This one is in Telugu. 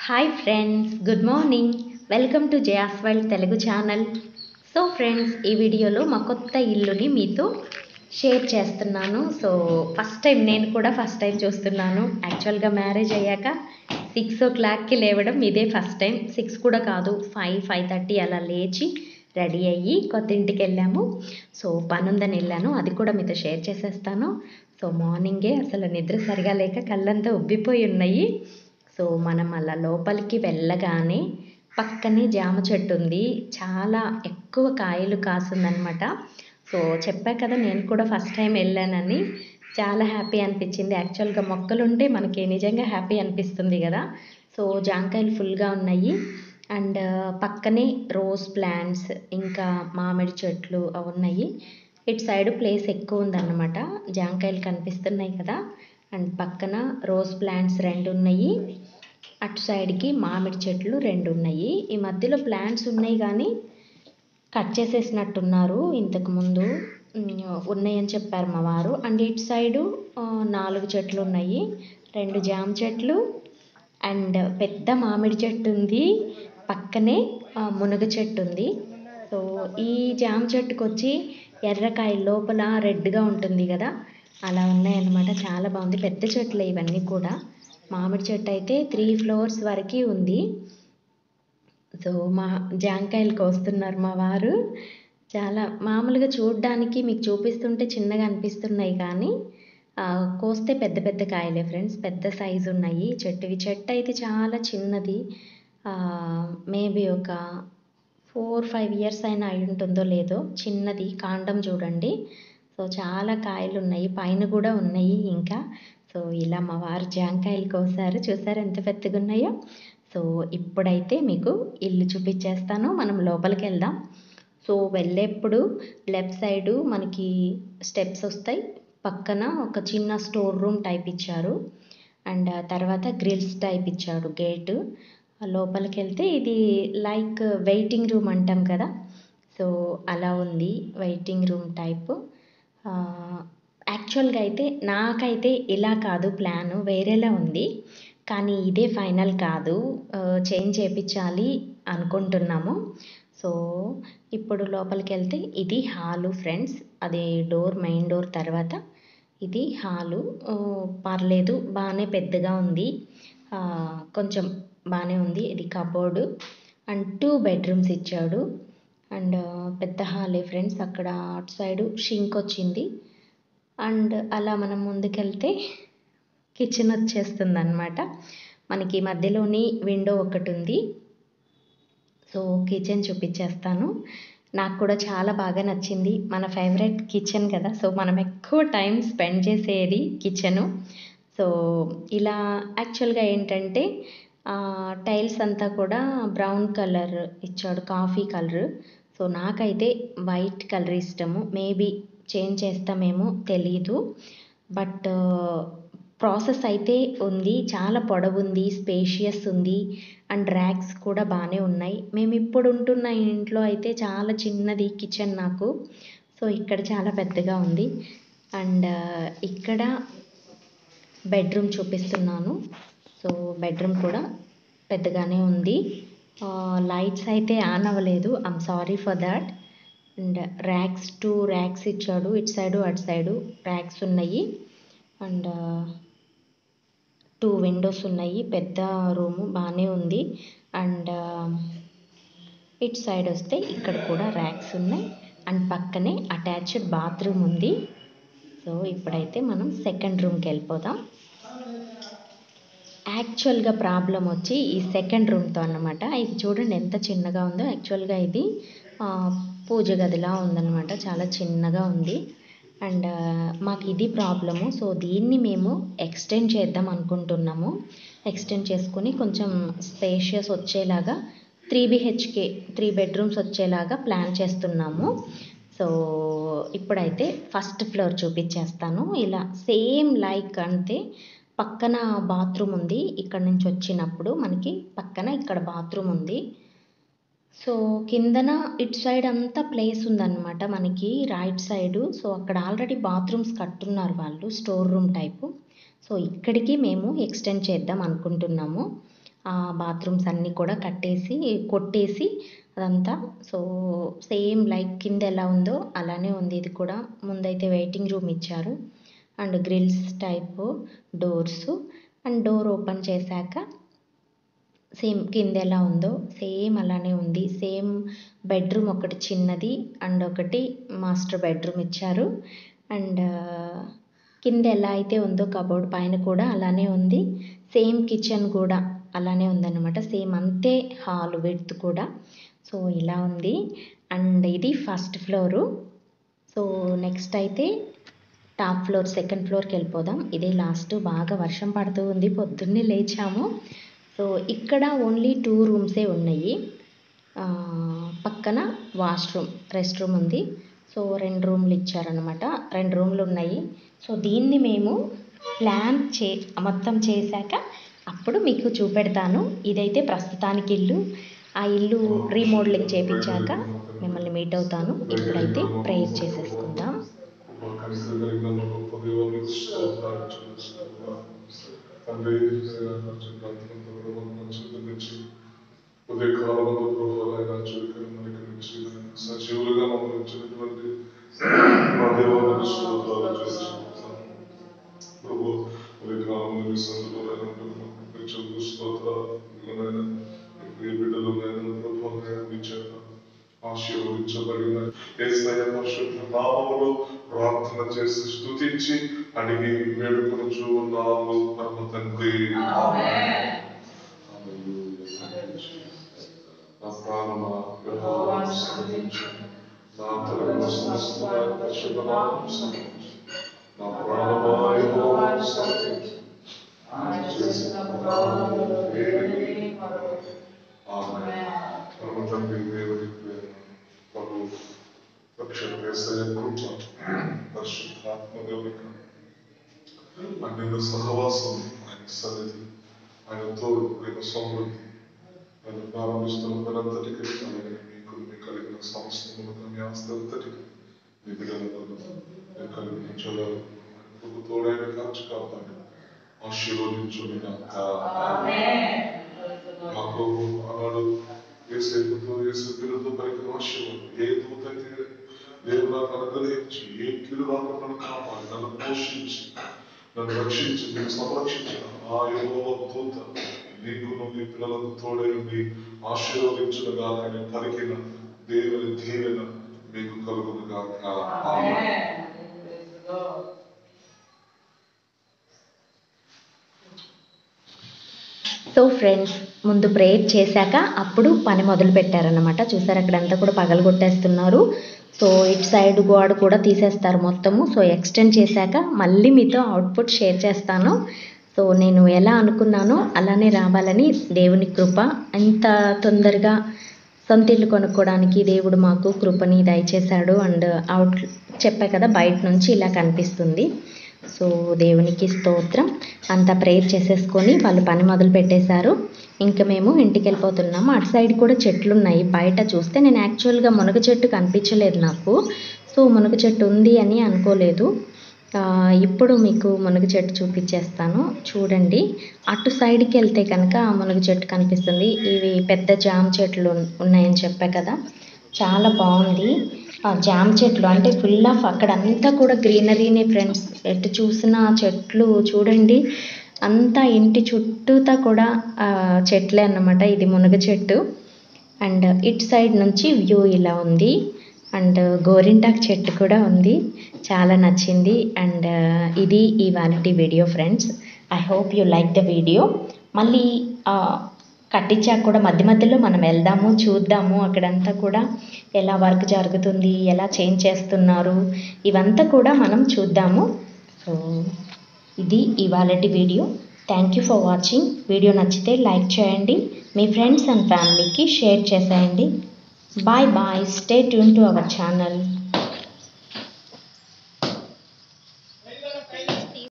Hi friends good morning welcome to Jaya's world Telugu channel so friends ఈ వీడియోలో మా కొత్త ఇల్లుని మీతో షేర్ చేస్తున్నాను సో ఫస్ట్ టైం నేను కూడా ఫస్ట్ టైం చూస్తున్నాను యాక్చువల్గా మ్యారేజ్ అయ్యాక సిక్స్ ఓ క్లాక్కి లేవడం ఇదే ఫస్ట్ టైం సిక్స్ కూడా కాదు ఫైవ్ ఫైవ్ థర్టీ అలా లేచి రెడీ అయ్యి కొత్త ఇంటికి వెళ్ళాము సో పనుందని వెళ్ళాను అది కూడా మీతో షేర్ చేసేస్తాను సో మార్నింగే అసలు నిద్ర సరిగా లేక కళ్ళంతా ఉబ్బిపోయి ఉన్నాయి సో మనం అలా లోపలికి వెళ్ళగానే పక్కనే జామ చెట్టు ఉంది చాలా ఎక్కువ కాయలు కాసిందనమాట సో చెప్పా కదా నేను కూడా ఫస్ట్ టైం వెళ్ళానని చాలా హ్యాపీ అనిపించింది యాక్చువల్గా మొక్కలు ఉంటే మనకి నిజంగా హ్యాపీ అనిపిస్తుంది కదా సో జాంకాయలు ఫుల్గా ఉన్నాయి అండ్ పక్కనే రోజ్ ప్లాంట్స్ ఇంకా మామిడి చెట్లు అవి ఉన్నాయి ఇటు సైడ్ ప్లేస్ ఎక్కువ ఉందన్నమాట జాంకాయలు కనిపిస్తున్నాయి కదా అండ్ పక్కన రోజ్ ప్లాంట్స్ రెండు ఉన్నాయి అటు సైడ్కి మామిడి చెట్లు రెండు ఉన్నాయి ఈ మధ్యలో ప్లాంట్స్ ఉన్నాయి కానీ కట్ చేసేసినట్టున్నారు ఇంతకుముందు ఉన్నాయని చెప్పారు మా వారు అండ్ ఇటు సైడు ఆ, నాలుగు చెట్లు ఉన్నాయి రెండు జామ చెట్లు అండ్ పెద్ద మామిడి చెట్టు ఉంది పక్కనే ఆ, మునగ చెట్టు ఉంది సో ఈ జామ చెట్టుకు వచ్చి ఎర్రకాయ లోపల రెడ్గా ఉంటుంది కదా అలా ఉన్నాయన్నమాట చాలా బాగుంది పెద్ద చెట్లు ఇవన్నీ కూడా మామిడి చెట్టు అయితే త్రీ ఫ్లోర్స్ వరకు ఉంది సో మా జాంకాయలు కోస్తున్నారు మా వారు చాలా మామూలుగా చూడడానికి మీకు చూపిస్తుంటే చిన్నగా అనిపిస్తున్నాయి కానీ ఆ, కోస్తే పెద్ద పెద్ద కాయలే ఫ్రెండ్స్ పెద్ద సైజు ఉన్నాయి చెట్టువి చెట్టు అయితే చాలా చిన్నది మేబీ ఒక ఫోర్ ఫైవ్ ఇయర్స్ అయినా అయి ఉంటుందో లేదో చిన్నది కాండం చూడండి సో చాలా కాయలు ఉన్నాయి పైన కూడా ఉన్నాయి ఇంకా సో ఇలా మా వారు జాంకాయలు కోసారు చూసారు ఎంత పెద్దగా ఉన్నాయో సో ఇప్పుడైతే మీకు ఇల్లు చూపించేస్తాను మనం లోపలికి వెళ్దాం సో వెళ్ళేప్పుడు లెఫ్ట్ సైడు మనకి స్టెప్స్ వస్తాయి పక్కన ఒక చిన్న స్టోర్ రూమ్ టైప్ ఇచ్చారు అండ్ ఆ తర్వాత గ్రిల్స్ టైప్ ఇచ్చాడు గేటు లోపలికి వెళ్తే ఇది లైక్ వెయిటింగ్ రూమ్ అంటాం కదా సో అలా ఉంది వెయిటింగ్ రూమ్ టైప్ యాక్చువల్గా అయితే నాకైతే ఇలా కాదు ప్లాను వేరేలా ఉంది కానీ ఇదే ఫైనల్ కాదు చేంజ్ చేయించాలి అనుకుంటున్నాము సో ఇప్పుడు లోపలికి వెళ్తే ఇది హాలు ఫ్రెండ్స్ అది డోర్ మెయిన్ డోర్ తర్వాత ఇది హాలు ఆ, పర్లేదు బాగానే పెద్దగా ఉంది ఆ, కొంచెం బాగానే ఉంది ఇది కబోర్డు అండ్ టూ బెడ్రూమ్స్ ఇచ్చాడు అండ్ పెద్ద హాలే ఫ్రెండ్స్ అక్కడ అటు సైడు షింక్ వచ్చింది అండ్ అలా మనం ముందుకెళ్తే కిచెన్ వచ్చేస్తుంది అనమాట మనకి మధ్యలోని విండో ఒకటి ఉంది సో కిచెన్ చూపించేస్తాను నాకు కూడా చాలా బాగా నచ్చింది మన ఫేవరెట్ కిచెన్ కదా సో మనం ఎక్కువ టైం స్పెండ్ చేసేది కిచెను సో ఇలా యాక్చువల్గా ఏంటంటే టైల్స్ అంతా కూడా బ్రౌన్ కలర్ ఇచ్చాడు కాఫీ కలర్ సో నాకైతే వైట్ కలర్ ఇష్టము మేబీ చేంజ్ చేస్తామేమో తెలీదు బట్ ప్రాసెస్ అయితే ఉంది చాలా పొడవుంది స్పేషియస్ ఉంది అండ్ ర్యాక్స్ కూడా బాగానే ఉన్నాయి మేము ఇప్పుడు ఉంటున్న ఇంట్లో అయితే చాలా చిన్నది కిచెన్ నాకు సో ఇక్కడ చాలా పెద్దగా ఉంది అండ్ ఇక్కడ బెడ్రూమ్ చూపిస్తున్నాను సో బెడ్రూమ్ కూడా పెద్దగానే ఉంది లైట్స్ అయితే ఆన్ అవ్వలేదు I'm sorry for that and racks two racks ఇచ్చాడు ఇటు సైడు అటు సైడు ర్యాక్స్ ఉన్నాయి అండ్ టూ విండోస్ ఉన్నాయి పెద్ద రూము బాగానే ఉంది అండ్ ఇటు సైడ్ వస్తే ఇక్కడ కూడా ర్యాక్స్ ఉన్నాయి అండ్ పక్కనే అటాచ్డ్ బాత్రూమ్ ఉంది సో ఇప్పుడైతే మనం సెకండ్ రూమ్కి వెళ్ళిపోదాం యాక్చువల్గా ప్రాబ్లం వచ్చి ఈ సెకండ్ రూమ్తో అన్నమాట ఇది చూడండి ఎంత చిన్నగా ఉందో యాక్చువల్గా ఇది ఆ, పూజ గదిలా ఉందన్నమాట చాలా చిన్నగా ఉంది అండ్ మాకు ఇది ప్రాబ్లము సో దీన్ని మేము ఎక్స్టెండ్ చేద్దాం అనుకుంటున్నాము ఎక్స్టెండ్ చేసుకుని కొంచెం స్పేషియస్ వచ్చేలాగా త్రీ బిహెచ్కే త్రీ బెడ్రూమ్స్ వచ్చేలాగా ప్లాన్ చేస్తున్నాము సో ఇప్పుడైతే ఫస్ట్ ఫ్లోర్ చూపించేస్తాను ఇలా సేమ్ లైక్ అంతే పక్కన బాత్రూమ్ ఉంది ఇక్కడ నుంచి వచ్చినప్పుడు మనకి పక్కన ఇక్కడ బాత్రూమ్ ఉంది సో కిందన ఇటు సైడ్ అంతా ప్లేస్ ఉందన్నమాట మనకి రైట్ సైడు సో అక్కడ ఆల్రెడీ బాత్రూమ్స్ కట్టున్నారు వాళ్ళు స్టోర్ రూమ్ టైపు సో ఇక్కడికి మేము ఎక్స్టెండ్ చేద్దాం అనుకుంటున్నాము ఆ బాత్రూమ్స్ అన్నీ కూడా కట్టేసి కొట్టేసి అదంతా సో సేమ్ లైక్ కింద ఎలా ఉందో అలానే ఉంది ఇది కూడా ముందైతే వెయిటింగ్ రూమ్ ఇచ్చారు and grills type doors and door open చేశాక సేమ్ కింద ఎలా ఉందో సేమ్ అలానే ఉంది సేమ్ బెడ్రూమ్ ఒకటి చిన్నది అండ్ ఒకటి మాస్టర్ బెడ్రూమ్ ఇచ్చారు అండ్ కింద ఎలా అయితే ఉందో కబోర్డ్ పైన కూడా అలానే ఉంది సేమ్ కిచెన్ కూడా అలానే ఉందన్నమాట సేమ్ అంతే హాల్ విడ్త్ కూడా సో ఇలా ఉంది అండ్ ఇది ఫస్ట్ ఫ్లోరు సో నెక్స్ట్ అయితే టాప్ ఫ్లోర్ సెకండ్ ఫ్లోర్కి వెళ్ళిపోదాం ఇదే లాస్ట్ బాగా వర్షం పడుతూ ఉంది పొద్దున్నే లేచాము సో ఇక్కడ ఓన్లీ టూ రూమ్సే ఉన్నాయి ఆ, పక్కన వాష్రూమ్ రెస్ట్ రూమ్ ఉంది సో రెండు రూమ్లు ఇచ్చారనమాట రెండు రూమ్లు ఉన్నాయి సో దీన్ని మేము ప్లాన్ చే మొత్తం చేశాక అప్పుడు మీకు చూపెడతాను ఇదైతే ప్రస్తుతానికి ఇల్లు ఆ ఇల్లు రీమోడలింగ్ చేపించాక మిమ్మల్ని మీట్ అవుతాను ఇప్పుడైతే ప్రేయర్ చేసేసుకుందాం కనికర కలిగిన మా గొప్ప దేవునికి స్తోత్రాలు చెల్లిస్తున్నాను. తండ్రి నుంచి ఉదయకాలంలో ప్రభుత్వాలైన చురుకైన నుంచి సజీవులుగా మమ్మల్ని ఉంచినటువంటి మా దేవునికి స్తోత్రాలు చేస్తున్నాను ప్రభు ఉదయకాలంలో మీ సందులో చెల్లు స్తోత్రాలు ఇదిగోనైనా మీ ప్రియ బిడ్డలు నేను ప్రభు మీ చేత ఆశీర్వదించబడిన ఏసయ్య పరిశుద్ధ నామములో ప్రార్థన చేసి స్తుతించి అడిగి వేడుకొనుచు ఉన్నాము పరమ తండ్రి నా ప్రాణమ యెహోవాను స్తుతించు. నా తరమున సమస్తమైన పరిశుద్ధ నామమును స్తుతించు. నా ప్రాణమా యెహోవాను స్తుతించు. ఆయన చేసిన ఉపకారములు ఏమీ మరవదు. ఆమేన్. పరమ తండ్రి దేవుని ప్రేమ ప్రభు రక్షణ వేసయ కృప పరిశుద్ధాత్మ దేవుని అన్నిన్న సహవాసం ఆయన సన్నిధి ఆయన తోడు ప్రేమ సమృద్ధి ఆయన ప్రారంభిస్తున్న పనంతటికి ఆయన మీకు మీ కలిగిన సమస్తములకు మీ ఆస్తంతటికి మీ బిడ్డలకు మీ కలిగిన చలాలు ప్రభు తోడైన కాచి కాపాడి ఆశీర్వదించుని మాకు ఆనాడు ఏసేపుతో ఏసు పిల్లలతో పలికిన ఆశీర్వాదం ఏ దూత అయితే దేవుడు నాకు అనుగ్రహించి ఏ కీడు రాకుండా నన్ను కాపాడి నన్ను పోషించి నన్ను రక్షించి నేను సంరక్షించిన ఆ యెహోవా దూత నీకు నీ పిల్లలకు తోడై ఉండి ఆశీర్వదించునుగా ఆయన పలికిన దేవుని దీవెన మీకు కలుగునుగా సో ఫ్రెండ్స్ ముందు ప్రేయర్ చేశాక అప్పుడు పని మొదలు పెట్టారనమాట చూసారు అక్కడంతా కూడా పగలు కొట్టేస్తున్నారు సో ఇటు సైడ్ గోడ కూడా తీసేస్తారు మొత్తము సో ఎక్స్టెండ్ చేశాక మళ్ళీ మీతో అవుట్పుట్ షేర్ చేస్తాను సో నేను ఎలా అనుకున్నానో అలానే రావాలని దేవుని కృప అంత తొందరగా సొంత ఇల్లు కొనుక్కోవడానికి దేవుడు మాకు కృపని దయచేశాడు అండ్ అవుట్ చెప్పా కదా బయట నుంచి ఇలా కనిపిస్తుంది సో దేవునికి స్తోత్రం అంతా ప్రేయర్ చేసేసుకొని వాళ్ళు పని మొదలు పెట్టేశారు ఇంకా మేము ఇంటికి వెళ్ళిపోతున్నాము అటు సైడ్ కూడా చెట్లు ఉన్నాయి బయట చూస్తే నేను యాక్చువల్గా మునగ చెట్టు కనిపించలేదు నాకు సో మునగ చెట్టు ఉంది అని అనుకోలేదు ఆ, ఇప్పుడు మీకు మునగ చెట్టు చూపించేస్తాను చూడండి అటు సైడ్కి వెళ్తే కనుక ఆ మునగ చెట్టు కనిపిస్తుంది ఇవి పెద్ద జామ చెట్లు ఉన్- ఉన్నాయని చెప్పా కదా చాలా బాగుంది ఆ జామ చెట్లు అంటే ఫుల్ ఆఫ్ అక్కడ అంతా కూడా గ్రీనరీనే ఫ్రెండ్స్ ఎటు చూసినా చెట్లు చూడండి అంతా ఇంటి చుట్టూతా కూడా ఆ, చెట్లే అన్నమాట ఇది మునగ చెట్టు అండ్ ఇటు సైడ్ నుంచి వ్యూ ఇలా ఉంది అండ్ గోరింటాకు చెట్టు కూడా ఉంది చాలా నచ్చింది అండ్ ఇది ఇవాళ video friends I hope you like the video మళ్ళీ ఆ, కట్టించాక కూడా మధ్య మధ్యలో మనం వెళ్దాము చూద్దాము అక్కడంతా కూడా ఎలా వర్క్ జరుగుతుంది ఎలా చేంజ్ చేస్తున్నారు ఇవంతా కూడా మనం చూద్దాము సో ఇది ఇవాళ video thank you for watching video నచ్చితే లైక్ చేయండి మీ ఫ్రెండ్స్ అండ్ ఫ్యామిలీకి షేర్ చేసేయండి bye bye stay tune to our channel